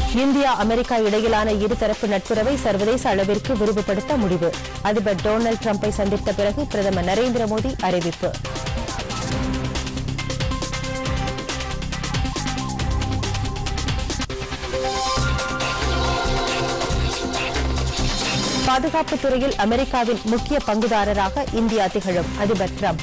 India America இடையிலான இருதரப்பு நட்புறவை சர்வதேச அளவிற்கு விரிவுபடுத்த முடிவு அதிபர் டொனால்டு டிரம்பை சந்தித்த பிறகு பிரதமர் நரேந்திர மோடி அறிவிப்பு பாதுகாப்புத் துறையில் அமெரிக்காவின் முக்கிய பங்குதாரராக இந்தியா திகழும் அதிபர் டிரம்ப்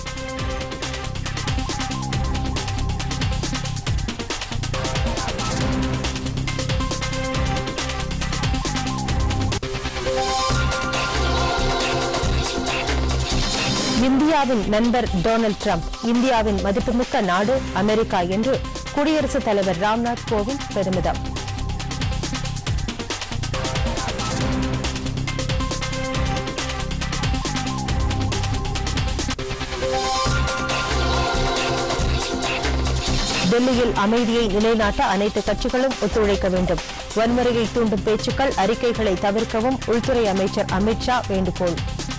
இந்தியாவின் நண்பர் டொனால்டு டிரம்ப் இந்தியாவின் மதிப்புமிக்க நாடு அமெரிக்கா என்று குடியரசுத் தலைவர் ராம்நாத் கோவிந்த் பெருமிதம் டெல்லியில் அமைதியை நிலைநாட்ட அனைத்து கட்சிகளும் ஒத்துழைக்க வேண்டும் வன்முறையை தூண்டும் பேச்சுக்கள் அறிக்கைகளை தவிர்க்கவும் உள்துறை அமைச்சர் அமித் ஷா வேண்டுகோள்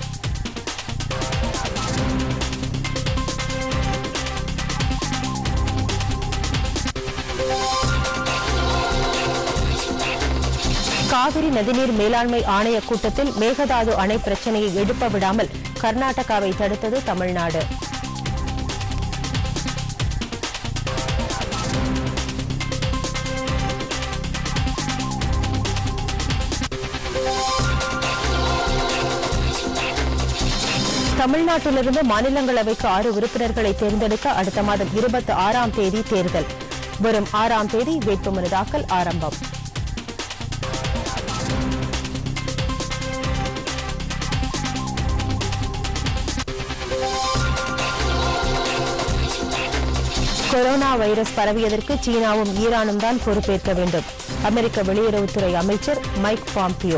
காவிரி நதிநீர் மேலாண்மை ஆணைய கூட்டத்தில் மேகதாது அணை பிரச்சினையை எழுப்ப விடாமல் கர்நாடகாவை தடுத்தது தமிழ்நாடு தமிழ்நாட்டிலிருந்து மாநிலங்களவைக்கு ஆறு உறுப்பினர்களை தேர்ந்தெடுக்க அடுத்த மாதம் இருபத்தி ஆறாம் தேதி தேர்தல் வரும் ஆறாம் தேதி வேட்புமனு தாக்கல் ஆரம்பம் கொரோனா வைரஸ் பரவியதற்கு சீனாவும் ஈரானும் தான் பொறுப்பேற்க வேண்டும் அமெரிக்க வெளியுறவுத்துறை அமைச்சர் மைக் பாம்பியோ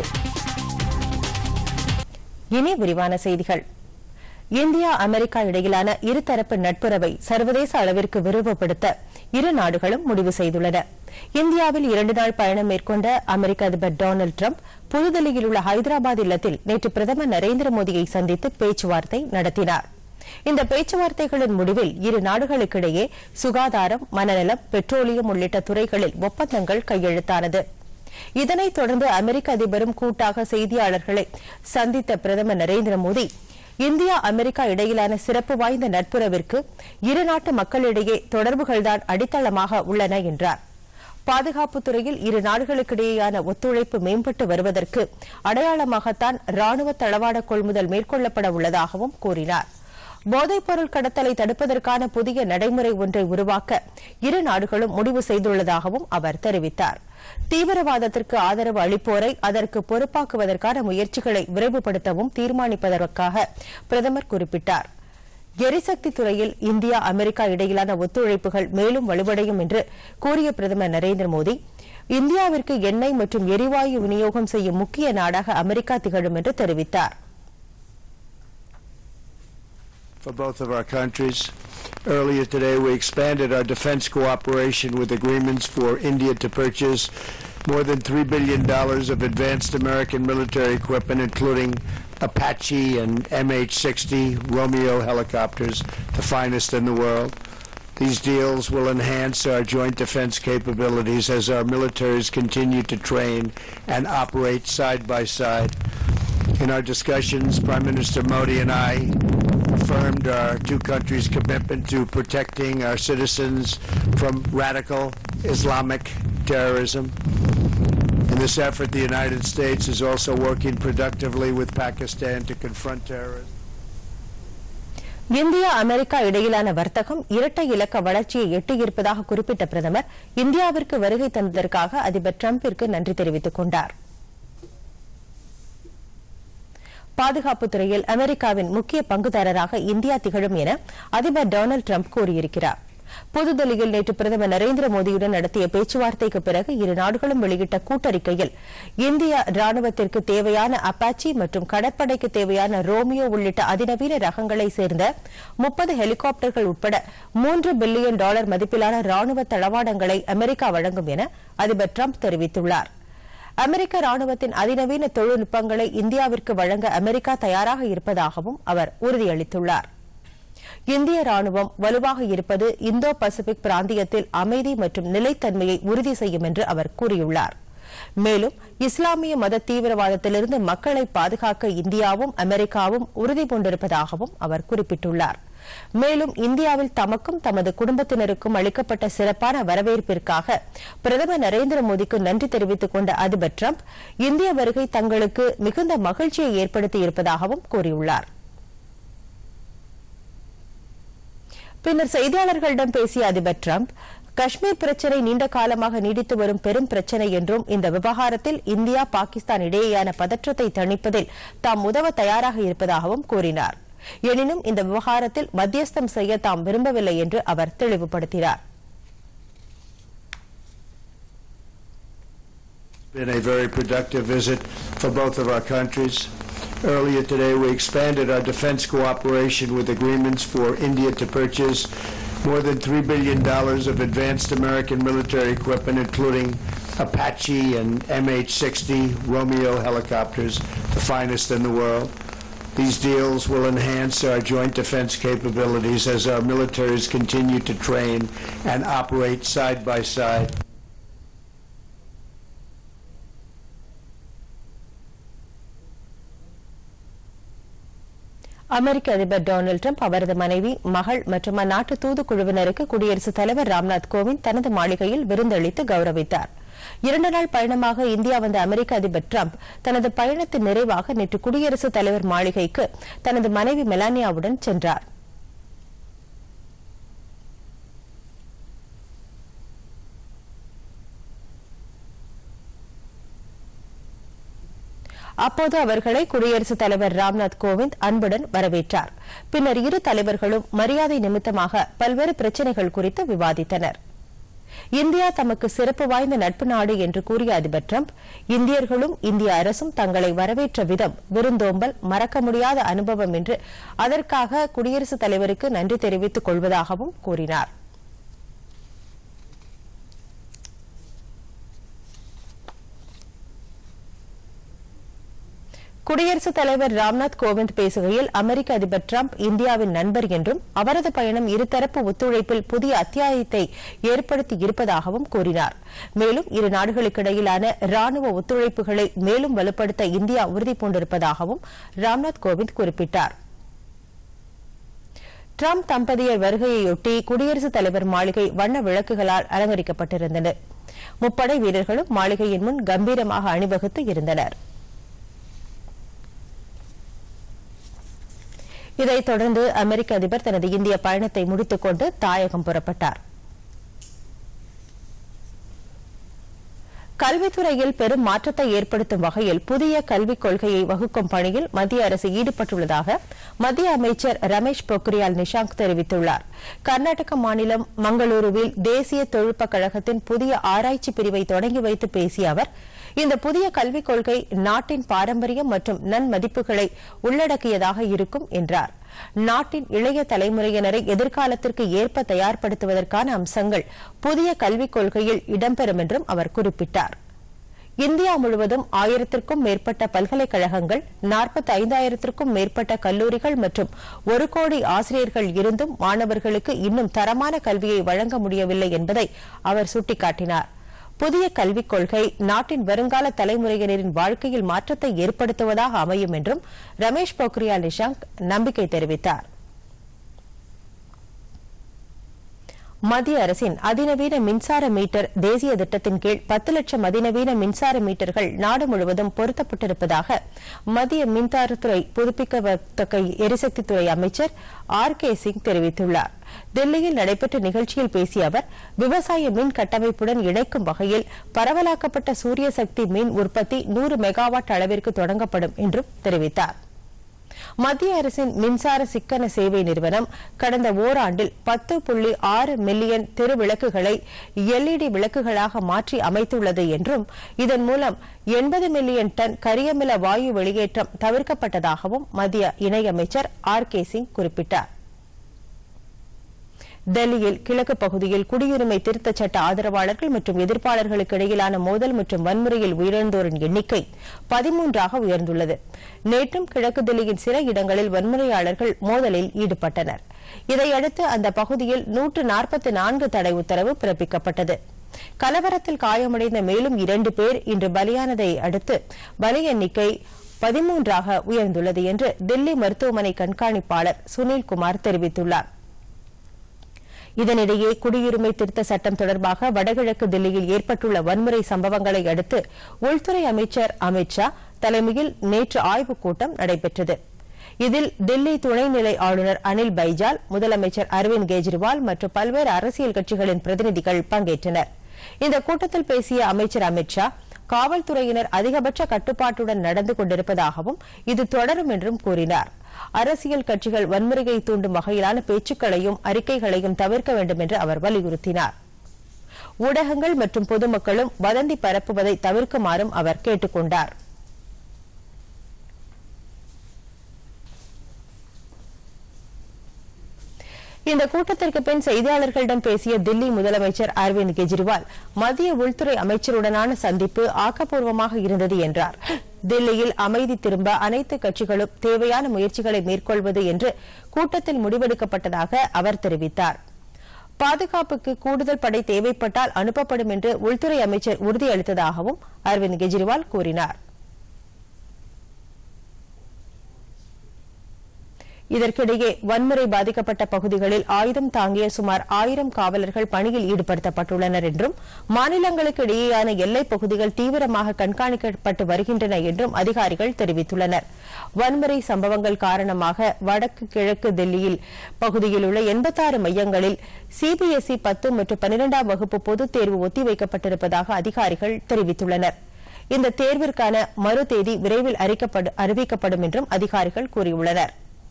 இனி விரிவான செய்திகள் இந்தியா அமெரிக்கா இடையிலான இருதரப்பு நட்புறவை சர்வதேச அளவிற்கு விரிவுபடுத்த இரு நாடுகளும் முடிவு செய்துள்ளன இந்தியாவில் இரண்டு நாள் பயணம் மேற்கொண்ட அமெரிக்க அதிபர் டொனால்டு டிரம்ப் புதுதில்லியில் உள்ள ஹைதராபாத் இல்லத்தில் நேற்று பிரதமர் நரேந்திர மோடியை சந்தித்து பேச்சுவார்த்தை நடத்தினார் இந்த பேச்சுவார்த்தைகளின் முடிவில் இரு நாடுகளுக்கிடையே சுகாதாரம் மனநலம் பெட்ரோலியம் உள்ளிட்ட துறைகளில் ஒப்பந்தங்கள் கையெழுத்தானது இதனைத் தொடர்ந்து அமெரிக்க அதிபரும் கூட்டாக செய்தியாளர்களை சந்தித்த பிரதமர் நரேந்திர மோடி இந்தியா அமெரிக்கா இடையிலான சிறப்பு வாய்ந்த நட்புறவிற்கு இரு நாட்டு மக்களிடையே தொடர்புகள்தான் அடித்தளமாக உள்ளன என்றார் பாதுகாப்புத் துறையில் இரு நாடுகளுக்கிடையேயான ஒத்துழைப்பு மேம்பட்டு வருவதற்கு அடையாளமாகத்தான் ராணுவ தளவாட கொள்முதல் மேற்கொள்ளப்பட உள்ளதாகவும் கூறினார் போதைப்பொருள் கடத்தலை தடுப்பதற்கான புதிய நடைமுறை ஒன்றை உருவாக்க இரு நாடுகளும் முடிவு செய்துள்ளதாகவும் அவர் தெரிவித்தார் தீவிரவாதத்திற்கு ஆதரவு அளிப்போரை அதற்கு பொறுப்பாக்குவதற்கான முயற்சிகளை விரைவுபடுத்தவும் தீர்மானிப்பதற்காக பிரதமர் குறிப்பிட்டார் எரிசக்தி துறையில் இந்தியா அமெரிக்கா இடையிலான ஒத்துழைப்புகள் மேலும் வலுவடையும் என்று கூறிய பிரதமர் நரேந்திர மோடி இந்தியாவிற்கு எண்ணெய் மற்றும் எரிவாயு விநியோகம் செய்யும் முக்கிய நாடாக அமெரிக்கா திகழும் என்று தெரிவித்தார் for both of our countries. Earlier today, we expanded our defense cooperation with agreements for India to purchase more than $3 billion of advanced American military equipment, including Apache and MH-60 Romeo helicopters, the finest in the world. These deals will enhance our joint defense capabilities as our militaries continue to train and operate side by side. In our discussions, Prime Minister Modi and I affirmed our two countries' commitment to protecting our citizens from radical Islamic terrorism. In this effort, the United States is also working productively with Pakistan to confront terrorism. India America இடையிலான வர்த்தகம் இரட்டை இலக்க வளர்ச்சியை எட்டியிருப்பதாக குறிப்பிட்ட பிரதமர் இந்தியாவிற்கு வருகை தந்ததற்காக அதிபர் டிரம்பிற்கு நன்றி தெரிவித்துக் கொண்டார் பாதுகாப்புத் துறையில் அமெரிக்காவின் முக்கிய பங்குதாரராக இந்தியா திகழும் என அதிபர் டொனால்டு டிரம்ப் கூறியிருக்கிறார் புதுதில்லியில் நேற்று பிரதமர் நரேந்திர மோடியுடன் நடத்திய பேச்சுவார்த்தைக்கு பிறகு இரு நாடுகளும் வெளியிட்ட கூட்டறிக்கையில் இந்திய ராணுவத்திற்கு தேவையான அப்பாச்சி மற்றும் கடற்படைக்கு தேவையான ரோமியோ உள்ளிட்ட அதிநவீன ரகங்களை சேர்ந்த முப்பது ஹெலிகாப்டர்கள் உட்பட மூன்று பில்லியன் டாலர் மதிப்பிலான ராணுவ தளவாடங்களை அமெரிக்கா வழங்கும் என அதிபர் டிரம்ப் தெரிவித்துள்ளார் அமெரிக்க ராணுவத்தின் அதிநவீன தொழில்நுட்பங்களை இந்தியாவிற்கு வழங்க அமெரிக்கா தயாராக இருப்பதாகவும் அவர் உறுதியளித்துள்ளார் இந்திய ராணுவம் வலுவாக இருப்பது இந்தோ பசிபிக் பிராந்தியத்தில் அமைதி மற்றும் நிலைத்தன்மையை உறுதி செய்யும் என்று அவர் கூறியுள்ளார் மேலும் இஸ்லாமிய மத தீவிரவாதத்திலிருந்து மக்களை பாதுகாக்க இந்தியாவும் அமெரிக்காவும் உறுதி பூண்டிருப்பதாகவும் அவர் குறிப்பிட்டுள்ளார் மேலும் இந்தியாவில் தமக்கும் தமது குடும்பத்தினருக்கும் அளிக்கப்பட்ட சிறப்பான வரவேற்பிற்காக பிரதமர் நரேந்திர மோடிக்கு நன்றி தெரிவித்துக் கொண்ட அதிபர் டிரம்ப் இந்திய வருகை தங்களுக்கு மிகுந்த மகிழ்ச்சியை ஏற்படுத்தியிருப்பதாகவும் கூறியுள்ளார் பின்னர் செய்தியாளர்களிடம் பேசிய அதிபர் டிரம்ப் காஷ்மீர் பிரச்சினை நீண்ட காலமாக நீடித்து வரும் பெரும் பிரச்சினை என்றும் இந்த விவகாரத்தில் இந்தியா பாகிஸ்தான் இடையேயான பதற்றத்தை தணிப்பதில் தாம் உதவ தயாராக இருப்பதாகவும் கூறினார் எனினும் இந்த விவகாரத்தில் மத்தியஸ்தம் செய்ய தாம் விரும்பவில்லை என்று அவர் தெளிவுபடுத்தினார் been a very productive visit for both of our countries. Earlier today, we expanded our defense cooperation with agreements for India to purchase more than $3 billion of advanced American military equipment, including Apache and MH-60 Romeo helicopters, the finest in the world. These deals will enhance our joint defense capabilities as our militaries continue to train and operate side by side. அமெரிக்க அதிபர் Donald Trump அவரது மனைவி மகள் மற்றும் அந்நாட்டு தூதுக்குழுவினருக்கு குடியரசுத் தலைவர் ராம்நாத் கோவிந்த் தனது மாளிகையில் விருந்தளித்து கௌரவித்தார் இரண்டு நாள் பயணமாக இந்தியா வந்த அமெரிக்க அதிபர் டிரம்ப் தனது பயணத்தின் நிறைவாக நேற்று குடியரசுத் தலைவர் மாளிகைக்கு தனது மனைவி மெலானியாவுடன் சென்றார் அப்போது அவர்களை குடியரசுத் தலைவர் ராம்நாத் கோவிந்த் அன்புடன் வரவேற்றார் பின்னர் இரு தலைவர்களும் மரியாதை நிமித்தமாக பல்வேறு பிரச்சினைகள் குறித்து விவாதித்தனர் இந்தியா தமக்கு சிறப்பு வாய்ந்த நட்பு நாடு என்று கூறிய அதிபர் டிரம்ப் இந்தியர்களும் இந்திய அரசும் தங்களை வரவேற்ற விதம் விருந்தோம்பல் மறக்க முடியாத அனுபவம் என்று அதற்காக குடியரசுத் தலைவருக்கு நன்றி தெரிவித்துக் கொள்வதாகவும் கூறினார் குடியரசுத் தலைவர் ராம்நாத் கோவிந்த் பேசுகையில் அமெரிக்க அதிபர் டிரம்ப் இந்தியாவின் நண்பர் என்றும் அவரது பயணம் இருதரப்பு ஒத்துழைப்பில் புதிய அத்தியாயத்தை ஏற்படுத்தி இருப்பதாகவும் கூறினார் மேலும் இரு நாடுகளுக்கிடையிலான ராணுவ ஒத்துழைப்புகளை மேலும் வலுப்படுத்த இந்தியா உறுதிபூண்டிருப்பதாகவும் ராம்நாத் கோவிந்த் குறிப்பிட்டார் டிரம்ப் தம்பதியர் வருகையொட்டி குடியரசுத் தலைவர் மாளிகை வண்ண விளக்குகளால் அலங்கரிக்கப்பட்டிருந்தது முப்படை வீரர்களும் மாளிகையின் முன் கம்பீரமாக அணிவகுத்து இருந்தனர் இதைத் தொடர்ந்து அமெரிக்க அதிபர் தனது இந்திய பயணத்தை முடித்துக் கொண்டு தாயகம் புறப்பட்டார் கல்வித்துறையில் பெரும் மாற்றத்தை ஏற்படுத்தும் வகையில் புதிய கல்விக் கொள்கையை வகுக்கும் பணியில் மத்திய அரசு ஈடுபட்டுள்ளதாக மத்திய அமைச்சர் ரமேஷ் பொக்ரியால் நிஷாங்க் தெரிவித்துள்ளார் கர்நாடக மாநிலம் மங்களூருவில் தேசிய தொழில்நுட்பக் கழகத்தின் புதிய ஆராய்ச்சி பிரிவை தொடங்கி வைத்து பேசிய அவர் இந்த புதிய கல்விக் கொள்கை நாட்டின் பாரம்பரியம் மற்றும் நன்மதிப்புகளை உள்ளடக்கியதாக இருக்கும் என்றார் நாட்டின் இளைய தலைமுறையினரை எதிர்காலத்திற்கு ஏற்ப தயார்படுத்துவதற்கான அம்சங்கள் புதிய கல்விக் கொள்கையில் இடம்பெறும் என்றும் அவர் குறிப்பிட்டார் இந்தியா முழுவதும் ஆயிரத்திற்கும் மேற்பட்ட பல்கலைக்கழகங்கள் நாற்பத்தி ஐந்தாயிரத்திற்கும் மேற்பட்ட கல்லூரிகள் மற்றும் ஒரு கோடி ஆசிரியர்கள் இருந்தும் மாணவர்களுக்கு இன்னும் தரமான கல்வியை வழங்க முடியவில்லை என்பதை அவர் சுட்டிக்காட்டினார் புதிய கல்விக் கொள்கை நாட்டின் வருங்கால தலைமுறையினரின் வாழ்க்கையில் மாற்றத்தை ஏற்படுத்துவதாக அமையும் என்றும் ரமேஷ் பொக்ரியால் நிஷாங்க் நம்பிக்கை தெரிவித்தார் மத்திய அரசின் அதிநவீன மின்சார மீட்டர் தேசிய திட்டத்தின் கீழ் பத்து லட்சம் அதிநவீன மின்சார மீட்டர்கள் நாடு முழுவதும் பொருத்தப்பட்டிருப்பதாக மத்திய மின்சாரத்துறை புதுப்பிக்கத்தக்க எரிசக்தித்துறை அமைச்சர் ஆர் கே சிங் தெரிவித்துள்ளார் தில்லியில் நடைபெற்ற நிகழ்ச்சியில் பேசிய அவர் விவசாய மின் கட்டமைப்புடன் இணைக்கும் வகையில் பரவலாக்கப்பட்ட சூரிய சக்தி மின் உற்பத்தி நூறு மெகாவாட் அளவிற்கு தொடங்கப்படும் என்றும் தெரிவித்தார் மத்திய அரசின் மின்சார சிக்கன சேவை நிறுவனம் கடந்த ஓராண்டில் பத்து புள்ளி ஆறு மில்லியன் தெரு விளக்குகளை எல்இடி விளக்குகளாக மாற்றி அமைத்துள்ளது என்றும் இதன் மூலம் எண்பது மில்லியன் டன் கரியமில வாயு வெளியேற்றம் தவிர்க்கப்பட்டதாகவும் மத்திய இணையமைச்சர் ஆர் கே சிங் குறிப்பிட்டார் டெல்லியில் கிழக்கு பகுதியில் குடியுரிமை திருத்தச் சட்ட ஆதரவாளர்கள் மற்றும் எதிர்ப்பாளர்களுக்கு இடையிலான மோதல் மற்றும் வன்முறையில் உயிரிழந்தோரின் எண்ணிக்கை பதிமூன்றாக உயர்ந்துள்ளது நேற்றும் கிழக்கு தில்லியின் சில இடங்களில் வன்முறையாளர்கள் மோதலில் ஈடுபட்டனர் இதையடுத்து அந்த பகுதியில் நூற்று நாற்பத்தி நான்கு தடை உத்தரவு பிறப்பிக்கப்பட்டது கலவரத்தில் காயமடைந்த மேலும் இரண்டு பேர் இன்று பலியானதை அடுத்து பலி எண்ணிக்கை பதிமூன்றாக உயர்ந்துள்ளது என்று தில்லி மருத்துவமனை கண்காணிப்பாளர் சுனில்குமார் தெரிவித்துள்ளார் இதனிடையே குடியுரிமை திருத்த சட்டம் தொடர்பாக வடகிழக்கு தில்லியில் ஏற்பட்டுள்ள வன்முறை சம்பவங்களை அடுத்து உள்துறை அமைச்சர் அமித் ஷா தலைமையில் நேற்று ஆய்வுக் கூட்டம் நடைபெற்றது இதில் தில்லி துணைநிலை ஆளுநர் அனில் பைஜால் முதலமைச்சர் அரவிந்த் கெஜ்ரிவால் மற்றும் பல்வேறு அரசியல் கட்சிகளின் பிரதிநிதிகள் பங்கேற்றனர் இந்த கூட்டத்தில் பேசிய அமைச்சர் அமித் ஷா காவல்துறையினர் அதிகபட்ச கட்டுப்பாட்டுடன் நடந்து கொண்டிருப்பதாகவும் இது தொடரும் என்றும் கூறினார் அரசியல் கட்சிகள் வன்முறையை தூண்டும் வகையிலான பேச்சுக்களையும் அறிக்கைகளையும் தவிர்க்க வேண்டும் என்று அவர் வலியுறுத்தினார் ஊடகங்கள் மற்றும் பொதுமக்களும் வதந்தி பரப்புவதை தவிர்க்குமாறும் அவர் கேட்டுக் கொண்டார் இந்த கூட்டத்திற்கு பின் செய்தியாளர்களிடம் பேசிய தில்லி முதலமைச்சர் அரவிந்த் கெஜ்ரிவால் மத்திய உள்துறை அமைச்சருடனான சந்திப்பு ஆக்கப்பூர்வமாக இருந்தது என்றார் தில்லியில் அமைதி திரும்ப அனைத்து கட்சிகளும் தேவையான முயற்சிகளை மேற்கொள்வது என்று கூட்டத்தில் முடிவெடுக்கப்பட்டதாக அவர் தெரிவித்தார் பாதுகாப்புக்கு கூடுதல் படை தேவைப்பட்டால் அனுப்பப்படும் என்று உள்துறை அமைச்சர் உறுதியளித்ததாகவும் அரவிந்த் கெஜ்ரிவால் கூறினார் இதற்கிடையே வன்முறை பாதிக்கப்பட்ட பகுதிகளில் ஆயுதம் தாங்கிய சுமார் ஆயிரம் காவலர்கள் பணியில் ஈடுபடுத்தப்பட்டுள்ளனர் என்றும் மாநிலங்களுக்கு இடையேயான எல்லைப் பகுதிகள் தீவிரமாக கண்காணிக்கப்பட்டு வருகின்றன என்றும் அதிகாரிகள் தெரிவித்துள்ளனர் வன்முறை சம்பவங்கள் காரணமாக வடக்கு கிழக்கு தில்லியில் பகுதியில் உள்ள எண்பத்தாறு மையங்களில் சிபிஎஸ்இ பத்து மற்றும் பனிரெண்டாம் வகுப்பு பொதுத் தேர்வு ஒத்திவைக்கப்பட்டிருப்பதாக அதிகாரிகள் தெரிவித்துள்ளனர் இந்த தேர்விற்கான மறு தேதி விரைவில் அறிவிக்கப்படும் என்றும் அதிகாரிகள் கூறியுள்ளனா்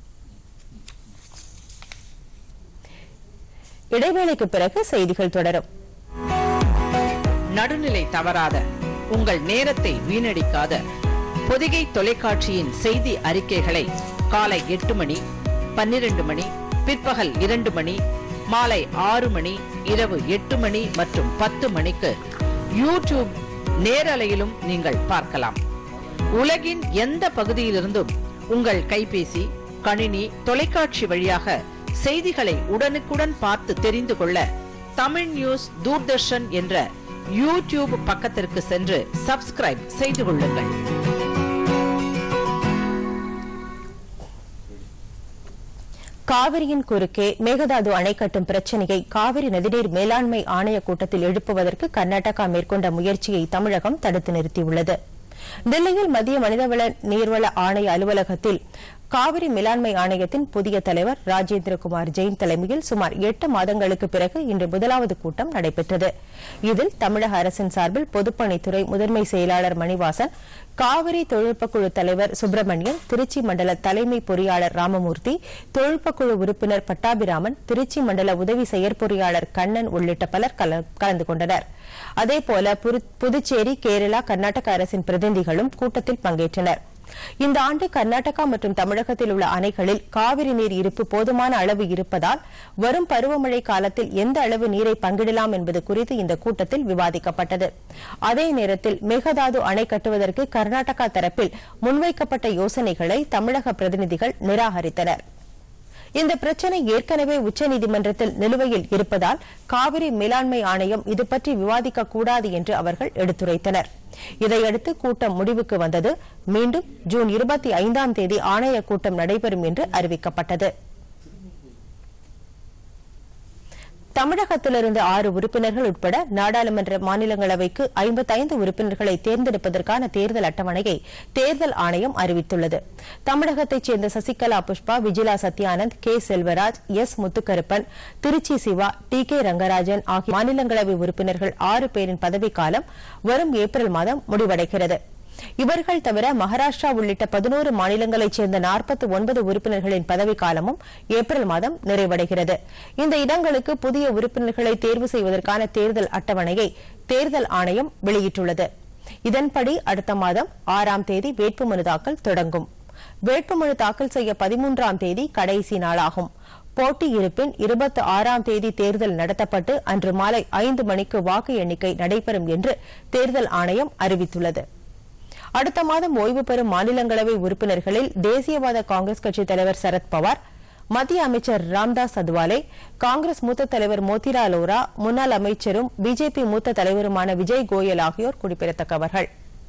இடைவேளைக்கு பிறகு செய்திகள் தொடரும் நடுநிலை தவறாத உங்கள் நேரத்தை வீணடிக்காத பொதிகை தொலைக்காட்சியின் செய்தி அறிக்கைகளை காலை எட்டு மணி பன்னிரண்டு மணி பிற்பகல் இரண்டு மணி மாலை ஆறு மணி இரவு எட்டு மணி மற்றும் பத்து மணிக்கு யூடியூப் நேரலையிலும் நீங்கள் பார்க்கலாம் உலகின் எந்த பகுதியிலிருந்தும் உங்கள் கைபேசி கணினி தொலைக்காட்சி வழியாக செய்திகளை உடனுக்குடன் பார்த்து தெரிந்து கொள்ள தமிழ் நியூஸ் தூர்தர்ஷன் என்ற யூடியூப் பக்கத்திற்கு சென்று சப்ஸ்கிரைப் செய்து கொள்ளுங்கள் காவிரியின் குறுக்கே மேகதாது அணை கட்டும் பிரச்சினையை காவிரி நதிநீர் மேலாண்மை ஆணைய கூட்டத்தில் எழுப்புவதற்கு கர்நாடகா மேற்கொண்ட முயற்சியை தமிழகம் தடுத்து நிறுத்தியுள்ளது தில்லியில் மத்திய மனிதவள நீர்வள ஆணைய அலுவலகத்தில் காவிரி மேலாண்மை ஆணையத்தின் புதிய தலைவர் ராஜேந்திரகுமார் ஜெயின் தலைமையில் சுமார் எட்டு மாதங்களுக்கு பிறகு இன்று முதலாவது கூட்டம் நடைபெற்றது இதில் தமிழக அரசின் சார்பில் பொதுப்பணித்துறை முதன்மை செயலாளர் மணிவாசன் காவிரி தொழில்நுட்பக்குழு தலைவர் சுப்பிரமணியன் திருச்சி மண்டல தலைமை பொறியாளர் ராமமூர்த்தி தொழில்நுட்பக்குழு உறுப்பினர் பட்டாபிராமன் திருச்சி மண்டல உதவி செயற்பொறியாளர் கண்ணன் உள்ளிட்ட பலர் கலந்து கொண்டனர் அதேபோல புதுச்சேரி கேரளா கர்நாடக அரசின் பிரதிநிதிகளும் கூட்டத்தில் பங்கேற்றனர் இந்த ஆண்டு கர்நாடகா மற்றும் தமிழகத்தில் உள்ள அணைகளில் காவிரி நீர் இருப்பு போதுமான அளவு இருப்பதால் வரும் பருவமழை காலத்தில் எந்த அளவு நீரை பங்கிடலாம் என்பது குறித்து இந்த கூட்டத்தில் விவாதிக்கப்பட்டது அதே நேரத்தில் மேகதாது அணை கட்டுவதற்கு கர்நாடகா தரப்பில் முன்வைக்கப்பட்ட யோசனைகளை தமிழக பிரதிநிதிகள் நிராகரித்தனா் இந்த பிரச்சினை ஏற்கனவே உச்சநீதிமன்றத்தில் நிலுவையில் இருப்பதால் காவிரி மேலாண்மை ஆணையம் இது பற்றி விவாதிக்க கூடாது என்று அவர்கள் எடுத்துரைத்தனர் இதையடுத்து கூட்டம் முடிவுக்கு வந்தது மீண்டும் ஜூன் இருபத்தி ஐந்தாம் தேதி ஆணைய கூட்டம் நடைபெறும் என்று அறிவிக்கப்பட்டது தமிழகத்திலிருந்து ஆறு உறுப்பினர்கள் உட்பட நாடாளுமன்ற மாநிலங்களவைக்கு ஐம்பத்தைந்து உறுப்பினர்களை தேர்ந்தெடுப்பதற்கான தேர்தல் அட்டவணையை தேர்தல் ஆணையம் அறிவித்துள்ளது தமிழகத்தைச் சேர்ந்த Sasikala Pushpa Vijila Sathyanand K Selvaraj S Muthukaruppan Tiruchi Siva T K Rangarajan ஆகிய மாநிலங்களவை உறுப்பினர்கள் ஆறு பேரின் பதவிக்காலம் வரும் ஏப்ரல் மாதம் முடிவடைகிறது இவர்கள் தவிர மகாராஷ்டிரா உள்ளிட்ட பதினோரு மாநிலங்களைச் சேர்ந்த நாற்பத்தி ஒன்பது உறுப்பினர்களின் பதவிக்காலமும் ஏப்ரல் மாதம் நிறைவடைகிறது இந்த இடங்களுக்கு புதிய உறுப்பினர்களை தேர்வு செய்வதற்கான தேர்தல் அட்டவணையை தேர்தல் ஆணையம் வெளியிட்டுள்ளது இதன்படி அடுத்த மாதம் ஆறாம் தேதி வேட்புமனு தாக்கல் தொடங்கும் வேட்புமனு தாக்கல் செய்ய பதிமூன்றாம் தேதி கடைசி நாளாகும் போட்டி இருப்பின் இருபத்தி ஆறாம் தேதி தேர்தல் நடத்தப்பட்டு அன்று மாலை ஐந்து மணிக்கு வாக்கு எண்ணிக்கை நடைபெறும் என்று தேர்தல் ஆணையம் அறிவித்துள்ளது அடுத்த மாதம் ஓய்வு பெறும் மாநிலங்களவை உறுப்பினர்களில் தேசியவாத காங்கிரஸ் கட்சித் தலைவர் சரத்பவார் மத்திய அமைச்சர் ராம்தாஸ் அதவாலே காங்கிரஸ் மூத்த தலைவர் மோதிலால் ஓரா முன்னாள் அமைச்சரும் பிஜேபி மூத்த தலைவருமான விஜய் கோயல் ஆகியோர் குறிப்பிடத்தக்கவர்கள்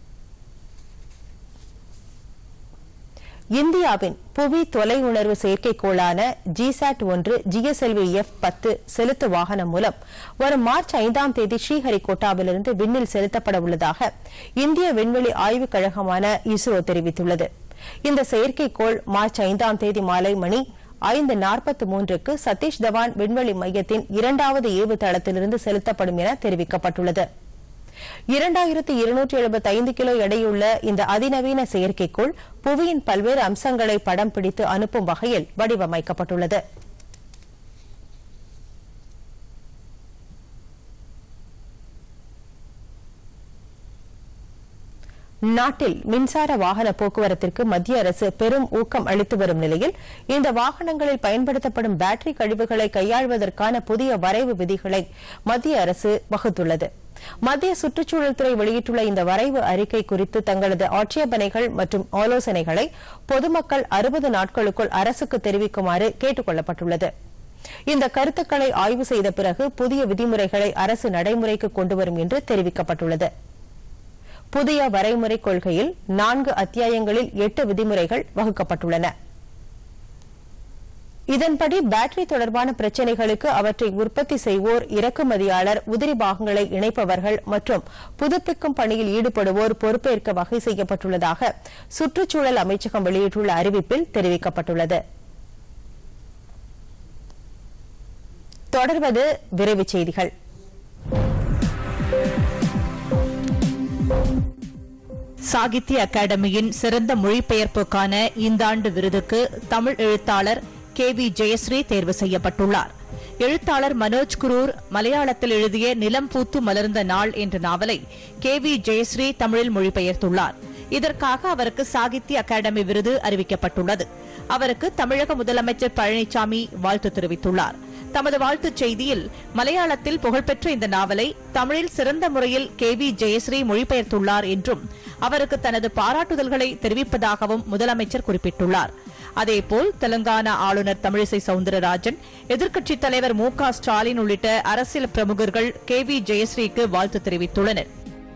இந்தியாவின் புவி தொலை உணர்வு செயற்கைக்கோளான ஜிசாட் ஒன்று ஜிஎஸ்எல்வி எஃப் பத்து செலுத்து வாகனம் மூலம் வரும் மார்ச் ஐந்தாம் தேதி ஸ்ரீஹரிகோட்டாவிலிருந்து விண்ணில் செலுத்தப்பட உள்ளதாக இந்திய விண்வெளி ஆய்வுக் கழகமான இஸ்ரோ தெரிவித்துள்ளது இந்த செயற்கைக்கோள் மார்ச் ஐந்தாம் தேதி மாலை மணி ஐந்து நாற்பத்தி மூன்றுக்கு சதீஷ் தவான் விண்வெளி மையத்தின் இரண்டாவது ஏவுதளத்திலிருந்து செலுத்தப்படும் என தெரிவிக்கப்பட்டுள்ளது இரண்டாயிரத்து இருநூற்றி எழுபத்தி ஐந்து கிலோ எடையுள்ள இந்த அதிநவீன செயற்கைக்கோள் புவியின் பல்வேறு அம்சங்களை படம் பிடித்து அனுப்பும் வகையில் வடிவமைக்கப்பட்டுள்ளது நாட்டில் மின்சார வாகன போக்குவரத்திற்கு மத்திய அரசு பெரும் ஊக்கம் அளித்து வரும் நிலையில் இந்த வாகனங்களில் பயன்படுத்தப்படும் பேட்டரி கழிவுகளை கையாள்வதற்கான புதிய வரைவு விதிகளை மத்திய அரசு வகுத்துள்ளது மத்திய சுற்றுச்சூழல் துறை வெளியிட்டுள்ள இந்த வரைவு அறிக்கை குறித்து தங்களது ஆட்சேபனைகள் மற்றும் ஆலோசனைகளை பொதுமக்கள் அறுபது நாட்களுக்குள் அரசுக்கு தெரிவிக்குமாறு கேட்டுக் கொள்ளப்பட்டுள்ளது இந்த கருத்துக்களை ஆய்வு செய்த பிறகு புதிய விதிமுறைகளை அரசு நடைமுறைக்கு கொண்டுவரும் என்று தெரிவிக்கப்பட்டுள்ளது புதிய வரைமுறை கொள்கையில் நான்கு அத்தியாயங்களில் எட்டு விதிமுறைகள் வகுக்கப்பட்டுள்ளன இதன்படி பேட்டரி தொடர்பான பிரச்சினைகளுக்கு அவற்றை உற்பத்தி செய்வோர் இறக்குமதியாளர் உதிரி பாகங்களை இணைப்பவர்கள் மற்றும் புதுப்பிக்கும் பணியில் ஈடுபடுவோர் பொறுப்பேற்க வகை செய்யப்பட்டுள்ளதாக சுற்றுச்சூழல் அமைச்சகம் வெளியிட்டுள்ள அறிவிப்பில் தெரிவிக்கப்பட்டுள்ளது தொடர்வது விரைவுச் செய்திகள் சாகித்ய அகாடமியின் சிறந்த மொழிபெயர்ப்புக்கான இந்த ஆண்டு விருதுக்கு தமிழ் எழுத்தாளர் கே வி ஜெயஸ்ரீ தேர்வு செய்யப்பட்டுள்ளார் எழுத்தாளர் மனோஜ் குரூர் மலையாளத்தில் எழுதிய நிலம் பூத்து மலர்ந்த நாள் என்ற நாவலை கே வி ஜெயஸ்ரீ தமிழில் மொழிபெயர்த்துள்ளார் இதற்காக அவருக்கு சாகித்ய அகாடமி விருது அறிவிக்கப்பட்டுள்ளது அவருக்கு தமிழக முதலமைச்சர் பழனிசாமி வாழ்த்து தெரிவித்துள்ளார் தமது வாழ்த்துச் செய்தியில் மலையாளத்தில் புகழ்பெற்ற இந்த நாவலை தமிழில் சிறந்த முறையில் கே வி ஜெயஸ்ரீ மொழிபெயர்த்துள்ளார் என்றும் அவருக்கு தனது பாராட்டுதல்களை தெரிவிப்பதாகவும் முதலமைச்சர் குறிப்பிட்டுள்ளார் அதேபோல் தெலங்கானா ஆளுநர் தமிழிசை சவுந்தரராஜன் எதிர்க்கட்சித் தலைவர் மு க ஸ்டாலின் உள்ளிட்ட அரசியல் பிரமுகர்கள் கே வி ஜெயஸ்ரீக்கு வாழ்த்து தெரிவித்துள்ளனர்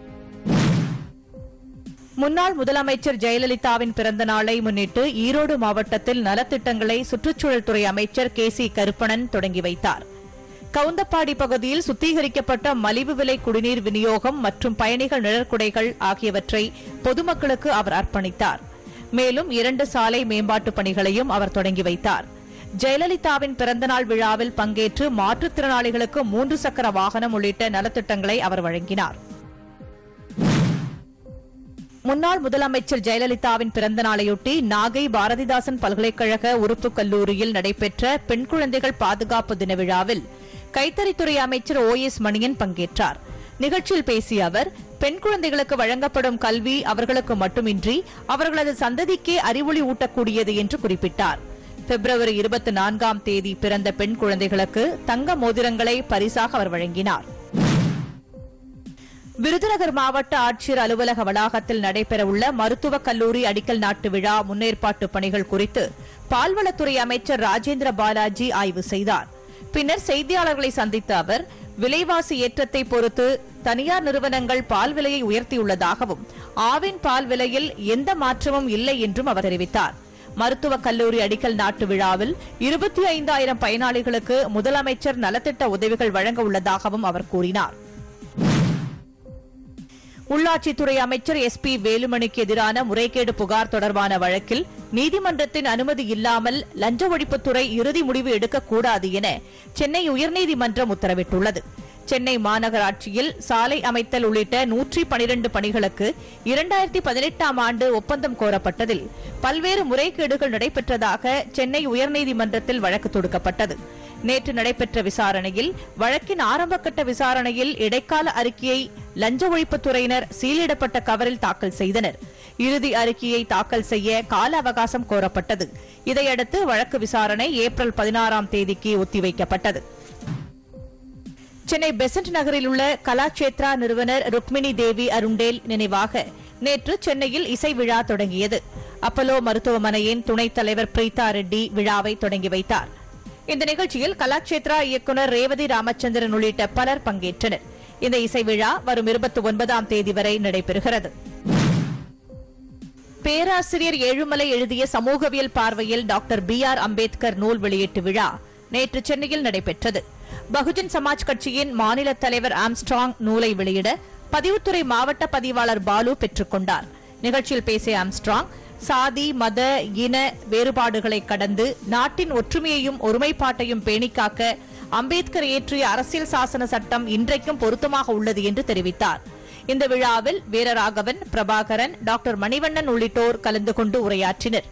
முன்னாள் முதலமைச்சர் ஜெயலலிதாவின் பிறந்த நாளை முன்னிட்டு ஈரோடு மாவட்டத்தில் நலத்திட்டங்களை சுற்றுச்சூழல் துறை அமைச்சர் கே சி கருப்பணன் தொடங்கி வைத்தார் கவுந்தப்பாடி பகுதியில் சுத்திகரிக்கப்பட்ட மலிவு விலை குடிநீர் விநியோகம் மற்றும் பயணிகள் நிழற்குடைகள் ஆகியவற்றை பொதுமக்களுக்கு அவர் அர்ப்பணித்தார் மேலும் இரண்டு சாலை மேம்பாட்டுப் பணிகளையும் அவர் தொடங்கி வைத்தார் ஜெயலலிதாவின் பிறந்தநாள் விழாவில் பங்கேற்று மாற்றுத்திறனாளிகளுக்கு மூன்று சக்கர வாகனம் உள்ளிட்ட நலத்திட்டங்களை அவர் வழங்கினார் முன்னாள் முதலமைச்சர் ஜெயலலிதாவின் பிறந்த நாளையொட்டி நாகை பாரதிதாசன் பல்கலைக்கழக உறுப்புக் கல்லூரியில் நடைபெற்ற பெண் குழந்தைகள் பாதுகாப்பு தின விழாவில் கைத்தறித்துறை அமைச்சர் ஓ எஸ் மணியன் பங்கேற்றார் நிகழ்ச்சியில் பேசிய அவர் பெண் குழந்தைகளுக்கு வழங்கப்படும் கல்வி அவர்களுக்கு மட்டுமின்றி அவர்களது சந்ததிக்கே அறிவொளி ஊட்டக்கூடியது என்று குறிப்பிட்டார் பிப்ரவரி இருபத்தி நான்காம் தேதி பிறந்த பெண் குழந்தைகளுக்கு தங்க மோதிரங்களை பரிசாக அவர் வழங்கினார் விருதுநகர் மாவட்ட ஆட்சியர் அலுவலக வளாகத்தில் நடைபெறவுள்ள மருத்துவக் கல்லூரி அடிக்கல் நாட்டு விழா முன்னேற்பாட்டு பணிகள் குறித்து பால்வளத்துறை அமைச்சர் ராஜேந்திர பாலாஜி ஆய்வு செய்தார் பின்னர் செய்தியாளர்களை சந்தித்த அவர் விலைவாசி ஏற்றத்தை பொறுத்து தனியார் நிறுவனங்கள் பால் விலையை உயர்த்தியுள்ளதாகவும் ஆவின் பால் விலையில் எந்த மாற்றமும் இல்லை என்றும் அவர் தெரிவித்தார் மருத்துவக் கல்லூரி அடிக்கல் நாட்டு விழாவில் இருபத்தி ஐந்தாயிரம் பயனாளிகளுக்கு முதலமைச்சர் நலத்திட்ட உதவிகள் வழங்க உள்ளதாகவும் அவர் கூறினார் உள்ளாட்சித்துறை அமைச்சர் எஸ் பி வேலுமணிக்கு எதிரான முறைகேடு புகார் தொடர்பான வழக்கில் நீதிமன்றத்தின் அனுமதி இல்லாமல் லஞ்ச ஒழிப்புத்துறை இறுதி முடிவு எடுக்கக்கூடாது என சென்னை உயர்நீதிமன்றம் உத்தரவிட்டுள்ளது சென்னை மாநகராட்சியில் சாலை அமைத்தல் உள்ளிட்ட நூற்றி பனிரண்டு பணிகளுக்கு இரண்டாயிரத்தி பதினெட்டாம் ஆண்டு ஒப்பந்தம் கோரப்பட்டதில் பல்வேறு முறைகேடுகள் நடைபெற்றதாக சென்னை உயர்நீதிமன்றத்தில் வழக்கு தொடுக்கப்பட்டது நேற்று நடைபெற்ற விசாரணையில் வழக்கின் ஆரம்பகட்ட விசாரணையில் இடைக்கால அறிக்கையை லஞ்ச ஒழிப்புத்துறையினர் சீலிடப்பட்ட கவரில் தாக்கல் செய்தனர் இறுதி அறிக்கையை தாக்கல் செய்ய கால அவகாசம் கோரப்பட்டது இதையடுத்து வழக்கு விசாரணை ஏப்ரல் பதினாறாம் தேதிக்கு ஒத்திவைக்கப்பட்டது சென்னை பெசன்ட் நகரில் உள்ள கலாச்சேத்ரா நிறுவனர் ருக்மிணி தேவி அருண்டேல் நினைவாக நேற்று சென்னையில் இசை விழா தொடங்கியது அப்பலோ மருத்துவமனையின் துணைத் தலைவர் பிரீதா ரெட்டி விழாவை தொடங்கி வைத்தார் இந்த நிகழ்ச்சியில் கலாட்சேத்ரா இயக்குநர் ரேவதி ராமச்சந்திரன் உள்ளிட்ட பலர் பங்கேற்றனர் இந்த இசை விழா வரும் இருபத்தி ஒன்பதாம் தேதி வரை நடைபெறுகிறது பேராசிரியர் ஏழுமலை எழுதிய சமூகவியல் பார்வையில் டாக்டர் பி ஆர் அம்பேத்கர் நூல் வெளியீட்டு விழா நேற்று சென்னையில் நடைபெற்றது பகுஜன் சமாஜ் கட்சியின் மாநில தலைவர் ஆம்ஸ்ட்ராங் நூலை வெளியிட பதிவுத்துறை மாவட்ட பதிவாளர் பாலு பெற்றுக் கொண்டார் நிகழ்ச்சியில் பேசிய ஆம்ஸ்ட்ராங் சாதி மத இன வேறுபாடுகளை கடந்து நாட்டின் ஒற்றுமையையும் ஒருமைப்பாட்டையும் பேணிக்காக்க அம்பேத்கர் இயற்றிய அரசியல் சாசன சட்டம் இன்றைக்கும் பொருத்தமாக உள்ளது என்று தெரிவித்தார் இந்த விழாவில் வீரராகவன் பிரபாகரன் டாக்டர் மணிவண்ணன் உள்ளிட்டோர் கலந்து கொண்டு உரையாற்றினர்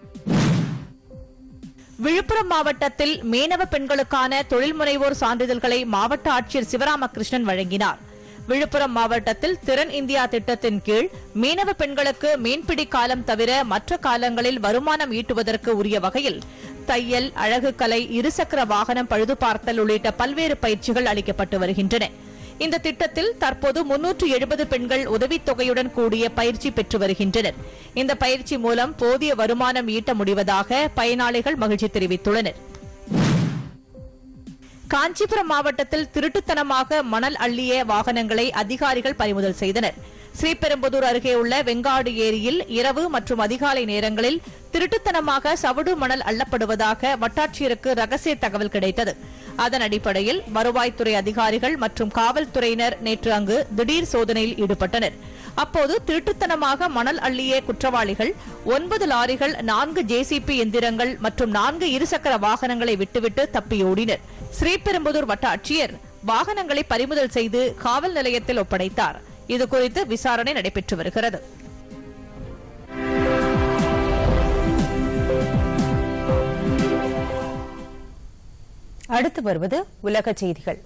விழுப்புரம் மாவட்டத்தில் மீனவ பெண்களுக்கான தொழில் முனைவோர் சான்றிதழ்களை மாவட்ட ஆட்சியர் சிவராமகிருஷ்ணன் வழங்கினார் விழுப்புரம் மாவட்டத்தில் திறன் இந்தியா திட்டத்தின் கீழ் மீனவ பெண்களுக்கு மீன்பிடி காலம் தவிர மற்ற காலங்களில் வருமானம் ஈட்டுவதற்கு உரிய வகையில் தையல் அழகுக்கலை இருசக்கர வாகனம் பழுது பார்த்தல் உள்ளிட்ட பல்வேறு பயிற்சிகள் அளிக்கப்பட்டு வருகின்றன இந்த திட்டத்தில் தற்போது முன்னூற்று எழுபது பெண்கள் உதவித்தொகையுடன் கூடிய பயிற்சி பெற்று வருகின்றனர் இந்த பயிற்சி மூலம் போதிய வருமானம் ஈட்ட முடிவதாக பயனாளிகள் மகிழ்ச்சி தெரிவித்துள்ளனர் காஞ்சிபுரம் மாவட்டத்தில் திருட்டுத்தனமாக மணல் அள்ளிய வாகனங்களை அதிகாரிகள் பறிமுதல் செய்தனர் ஸ்ரீபெரும்புதூர் அருகே உள்ள வெங்காடு ஏரியில் இரவு மற்றும் அதிகாலை நேரங்களில் திருட்டுத்தனமாக சவுடு மணல் அள்ளப்படுவதாக வட்டாட்சியருக்கு ரகசிய தகவல் கிடைத்தது அதன் அடிப்படையில் வருவாய்த்துறை அதிகாரிகள் மற்றும் காவல்துறையினர் நேற்று அங்கு திடீர் சோதனையில் ஈடுபட்டனர் அப்போது திருட்டுத்தனமாக மணல் அள்ளிய குற்றவாளிகள் ஒன்பது லாரிகள் நான்கு ஜேசிபி எந்திரங்கள் மற்றும் நான்கு இருசக்கர வாகனங்களை விட்டுவிட்டு தப்பியோடினர் ஸ்ரீபெரும்புதூர் வட்டாட்சியர் வாகனங்களை பறிமுதல் செய்து காவல் நிலையத்தில் ஒப்படைத்தார் இதுகுறித்து விசாரணை நடைபெற்று வருகிறது அடுத்து வருவது உலக செய்திகள்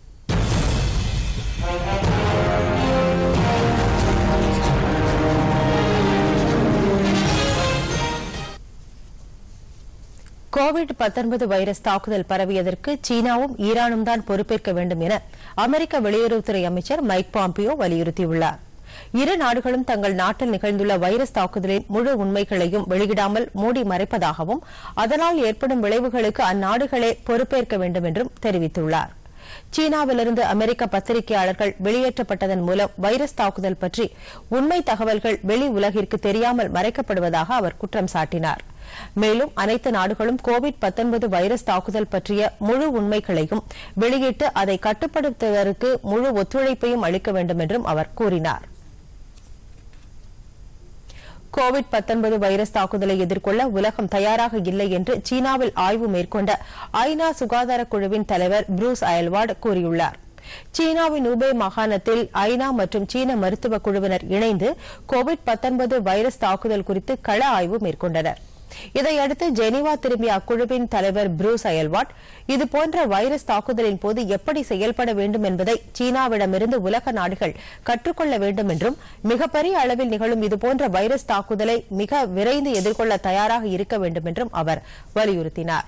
கோவிட் 19 வைரஸ் தாக்குதல் பரவியதற்கு சீனாவும் ஈரானும் தான் பொறுப்பேற்க வேண்டும் என அமெரிக்க வெளியுறவுத்துறை அமைச்சர் மைக் பாம்பியோ வலியுறுத்தியுள்ளார் இரு நாடுகளும் தங்கள் நாட்டில் நிகழ்ந்துள்ள வைரஸ் தாக்குதலின் முழு உண்மைகளையும் வெளியிடாமல் மூடி மறைப்பதாகவும் அதனால் ஏற்படும் விளைவுகளுக்கு அந்நாடுகளே பொறுப்பேற்க வேண்டும் என்றும் தெரிவித்துள்ளார் சீனாவிலிருந்து அமெரிக்க பத்திரிகையாளர்கள் வெளியேற்றப்பட்டதன் மூலம் வைரஸ் தாக்குதல் பற்றி உண்மை தகவல்கள் வெளி உலகிற்கு தெரியாமல் மறைக்கப்படுவதாக அவர் குற்றம் சாட்டினார் மேலும் அனைத்து நாடுகளும் கோவிட் 19 வைரஸ் தாக்குதல் பற்றிய முழு உண்மைகளையும் வெளியிட்டு அதை கட்டுப்படுத்துவதற்கு முழு ஒத்துழைப்பையும் அளிக்க வேண்டும் என்றும் அவர் கூறினார் கோவிட் 19 வைரஸ் தாக்குதலை எதிர்கொள்ள உலகம் தயாராக இல்லை என்று சீனாவில் ஆய்வு மேற்கொண்ட ஐநா சுகாதார குழுவின் தலைவர் புரூஸ் அயல்வார்டு கூறியுள்ளார் சீனாவின் உபே மாகாணத்தில் ஐநா மற்றும் சீன மருத்துவ குழுவினர் இணைந்து கோவிட் 19 வைரஸ் தாக்குதல் குறித்து கள ஆய்வு மேற்கொண்டனர் இதையடுத்து ஜெனீவா திரும்பிய அக்குழுவின் தலைவர் புரூஸ் அயல்வாட் இதுபோன்ற வைரஸ் தாக்குதலின் போது எப்படி செயல்பட வேண்டும் என்பதை சீனாவிடமிருந்து உலக நாடுகள் கற்றுக்கொள்ள வேண்டும் என்றும் மிகப்பெரிய அளவில் நிகழும் இதுபோன்ற வைரஸ் தாக்குதலை மிக விரைந்து எதிர்கொள்ள தயாராக இருக்க வேண்டும் என்றும் அவர் வலியுறுத்தினார்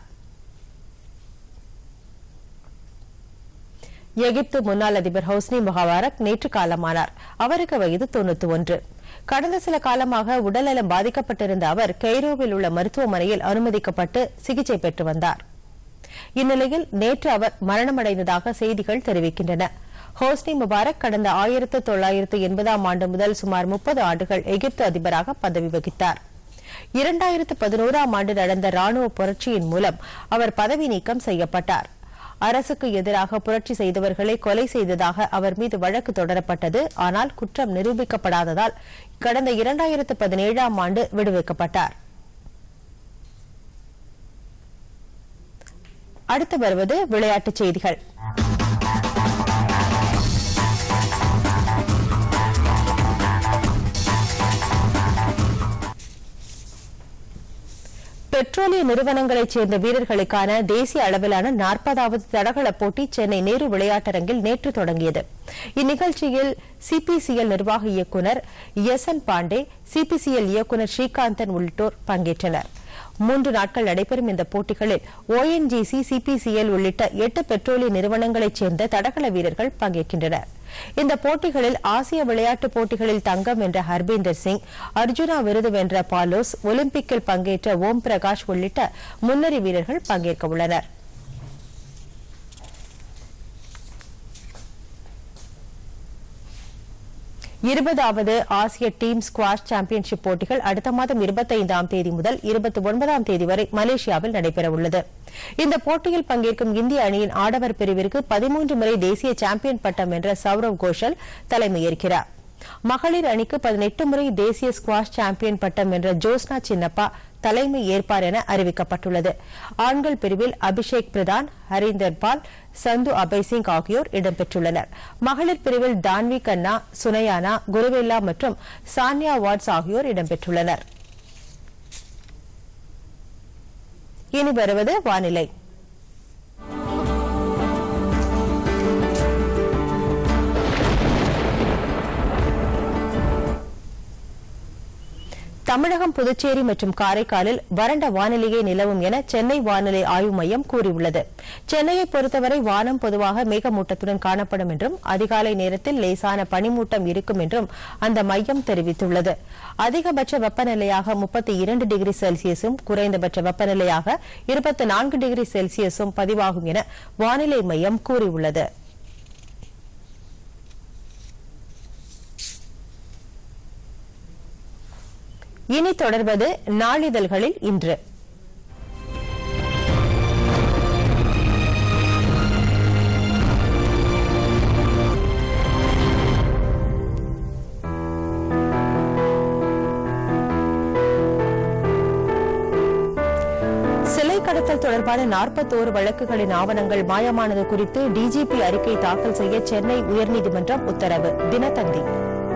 எகிப்து முன்னாள் அதிபர் ஹவுஸ்னி முகவாரக் நேற்று காலமானார் அவருக்கு வயது தொண்ணூத்தி ஒன்று கடந்த சில காலமாக உடல்நலம் பாதிக்கப்பட்டிருந்த அவர் கெய்ரோவில் உள்ள மருத்துவமனையில் அனுமதிக்கப்பட்டு சிகிச்சை பெற்று வந்தார் இந்நிலையில் நேற்று அவர் மரணமடைந்ததாக செய்திகள் தெரிவிக்கின்றன ஹோஸ்னி முபாரக் கடந்த ஆயிரத்து தொள்ளாயிரத்து எண்பதாம் ஆண்டு முதல் சுமார் முப்பது ஆண்டுகள் எகிப்து அதிபராக பதவி வகித்தார் இரண்டாயிரத்து பதினோராம் ஆண்டு நடந்த ராணுவ புரட்சியின் மூலம் அவர் பதவி நீக்கம் செய்யப்பட்டார் அரசுக்கு எதிராக புரட்சி செய்தவர்களை கொலை செய்ததாக அவர் மீது வழக்கு தொடரப்பட்டது ஆனால் குற்றம் நிரூபிக்கப்படாததால் கடந்த இரண்டாயிரத்து பதினேழாம் ஆண்டு விடுவிக்கப்பட்டார் அடுத்து வருவது விளையாட்டுச் செய்திகள் பெட்ரோலிய நிறுவனங்களைச் சேர்ந்த வீரர்களுக்கான தேசிய அளவிலான நாற்பதாவது தடகள போட்டி சென்னை நேரு விளையாட்டரங்கில் நேற்று தொடங்கியது இந்நிகழ்ச்சியில் சிபிசிஎல் நிர்வாக இயக்குநர் எஸ் என் பாண்டே சிபிசிஎல் இயக்குநர் ஸ்ரீகாந்தன் உள்ளிட்டோர் பங்கேற்றனர் மூன்று நாட்கள் நடைபெறும் இந்த போட்டிகளில் ஓஎன்ஜிசி சிபிசிஎல் உள்ளிட்ட எட்டு பெட்ரோலிய நிறுவனங்களைச் சேர்ந்த தடகள வீரர்கள் பங்கேற்கின்றனர் இந்த போட்டிகளில் ஆசிய விளையாட்டுப் போட்டிகளில் தங்கம் வென்ற ஹர்பீந்தர் சிங் அர்ஜுனா விருது வென்ற பாலோஸ் ஒலிம்பிக்கில் பங்கேற்ற ஓம் பிரகாஷ் உள்ளிட்ட முன்னணி வீரர்கள் பங்கேற்க உள்ளனர் இருபதாவது ஆசிய டீம் ஸ்குவாஷ் சாம்பியன்ஷிப் போட்டிகள் அடுத்த மாதம் இருபத்தைந்தாம் தேதி முதல் இருபத்தி ஒன்பதாம் தேதி வரை மலேசியாவில் நடைபெறவுள்ளது இந்த போட்டியில் பங்கேற்கும் இந்திய அணியின் ஆடவர் பிரிவிற்கு பதிமூன்று முறை தேசிய சாம்பியன் பட்டம் வென்ற சௌரவ் கோஷல் தலைமையேற்கிறார் மகளிர் அணிக்கு பதினெட்டு முறை தேசிய ஸ்குவாஷ் சாம்பியன் பட்டம் வென்ற ஜோஸ்னா சின்னப்பா தலைமை ஏற்பார் என அறிவிக்கப்பட்டுள்ளது ஆண்கள் பிரிவில் அபிஷேக் பிரதான் ஹரீந்தர் பால் சந்து அபய் சிங் ஆகியோர் இடம்பெற்றுள்ளனர் மகளிர் பிரிவில் தான்வி கண்ணா சுனையானா குருவெல்லா மற்றும் சான்யா வாட்ஸ் ஆகியோர் இடம்பெற்றுள்ளனர் இனி வருவது வானிலை தமிழகம் புதுச்சேரி மற்றும் காரைக்காலில் வறண்ட வானிலையே நிலவும் என சென்னை வானிலை ஆய்வு மையம் கூறியுள்ளது சென்னையை பொறுத்தவரை வானம் பொதுவாக மேகமூட்டத்துடன் காணப்படும் என்றும் அதிகாலை நேரத்தில் லேசான பனிமூட்டம் இருக்கும் என்றும் அந்த மையம் தெரிவித்துள்ளது அதிகபட்ச வெப்பநிலையாக முப்பத்தி இரண்டு டிகிரி செல்சியஸும் குறைந்தபட்ச வெப்பநிலையாக இருபத்தி நான்கு டிகிரி செல்சியஸும் பதிவாகும் என வானிலை மையம் கூறியுள்ளது இனி தொடர்வது நாளிதழ்களில் இன்று சிலை கடத்தல் தொடர்பான நாற்பத்தோரு வழக்குகளின் ஆவணங்கள் மாயமானது குறித்து டிஜிபி அறிக்கை தாக்கல் செய்ய சென்னை உயர்நீதிமன்றம் உத்தரவு தினத்தந்தி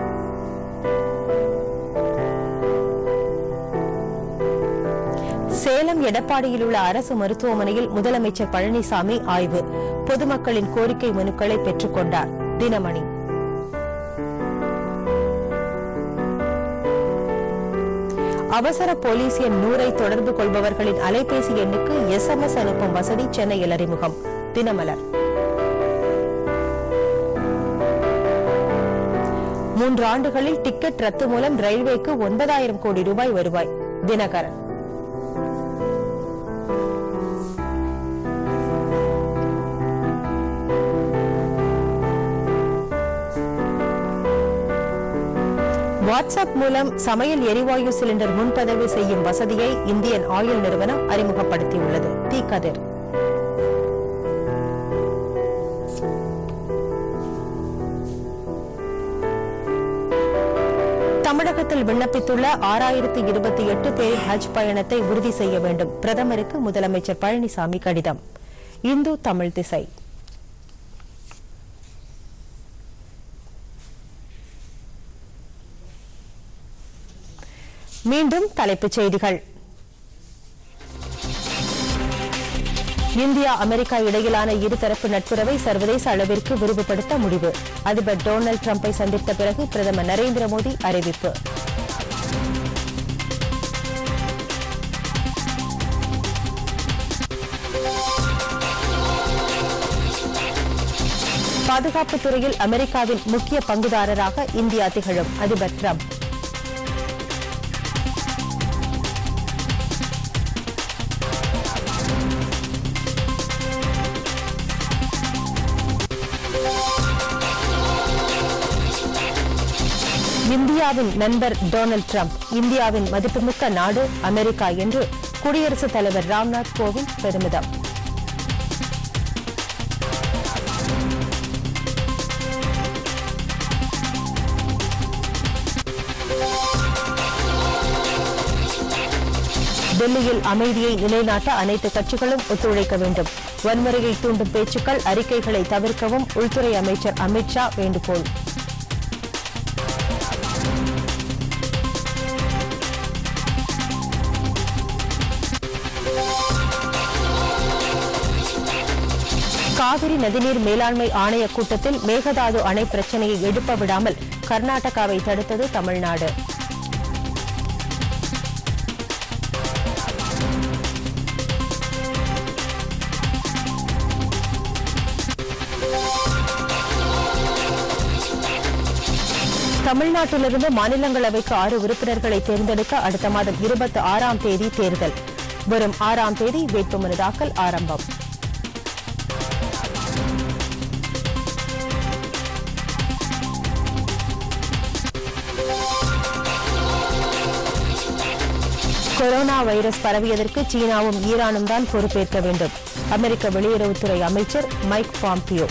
சேலம் எடப்பாடியில் உள்ள அரசு மருத்துவமனையில் முதலமைச்சர் பழனிசாமி ஆய்வு பொதுமக்களின் கோரிக்கை மனுக்களை பெற்றுக் கொண்டார் தினமணி அவசர போலீஸ் எண் நூறை தொடர்பு கொள்பவர்களின் அலைபேசி எண்ணுக்கு எஸ்எம்எஸ் அனுப்பும் வசதி சென்னையில் அறிமுகம் தினமலர் மூன்று ஆண்டுகளில் டிக்கெட் ரத்து மூலம் ரயில்வேக்கு ஒன்பதாயிரம் கோடி ரூபாய் வருவாய் தினகரன் வாட்ஸ்அப் மூலம் சமையல் எரிவாயு சிலிண்டர் முன்பதிவு செய்யும் வசதியை இந்தியன் ஆயில் நிறுவனம் அறிமுகப்படுத்தியுள்ளது தி கதிர் தமிழகத்தில் விண்ணப்பித்துள்ள ஆறாயிரத்து இருபத்தி எட்டு பேரின் ஹஜ் பயணத்தை உறுதி செய்ய வேண்டும் பிரதமருக்கு முதலமைச்சர் பழனிசாமி கடிதம் இந்து தமிழ் திசை மீண்டும் தலைப்புச் செய்திகள் இந்தியா அமெரிக்கா இடையிலான இருதரப்பு நட்புறவை சர்வதேச அளவிற்கு விரிவுபடுத்த முடிவு அதிபர் டொனால்டு டிரம்பை சந்தித்த பிறகு பிரதமர் நரேந்திர மோடி அறிவிப்பு பாதுகாப்புத் துறையில் அமெரிக்காவின் முக்கிய பங்குதாரராக இந்தியா திகழும் அதிபர் டிரம்ப் இந்தியாவின் நண்பர் டொனால்டு டிரம்ப் இந்தியாவின் மதிப்புமிக்க நாடு அமெரிக்கா என்று குடியரசுத் தலைவர் ராம்நாத் கோவிந்த் பெருமிதம் டெல்லியில் அமைதியை நிலைநாட்ட அனைத்து கட்சிகளும் ஒத்துழைக்க வேண்டும் வன்முறையை தூண்டும் பேச்சுக்கள் அறிக்கைகளை தவிர்க்கவும் உள்துறை அமைச்சர் அமித்ஷா வேண்டுகோள் காவிரி நதிநீர் மேலாண்மை ஆணைய கூட்டத்தில் மேகதாது அணை பிரச்சனையை எழுப்ப விடாமல் கர்நாடகாவை தடுத்தது தமிழ்நாடு தமிழ்நாட்டிலிருந்து மாநிலங்களவைக்கு ஆறு உறுப்பினர்களை தேர்ந்தெடுக்க அடுத்த மாதம் இருபத்தி ஆறாம் தேதி தேர்தல் வரும் ஆறாம் தேதி வேட்புமனு தாக்கல் ஆரம்பம் கொரோனா வைரஸ் பரவியதற்கு சீனாவும் ஈரானும் தான் பொறுப்பேற்க வேண்டும் அமெரிக்க வெளியுறவுத்துறை அமைச்சர் மைக் பாம்பியோ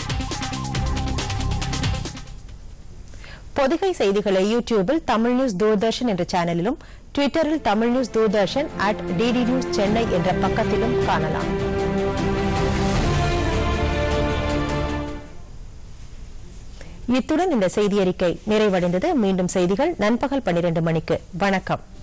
பொதிகை செய்திகளை யூடியூபில் தமிழ் நியூஸ் தூர்தர்ஷன் என்ற சேனலிலும் ட்விட்டரில் Tamil news Doordarshan at DD news Chennai என்ற பக்கத்திலும் காணலாம் இத்துடன் இந்த செய்தியறிக்கை நிறைவடைந்தது மீண்டும் செய்திகள் நண்பகல் பன்னிரண்டு மணிக்கு வணக்கம்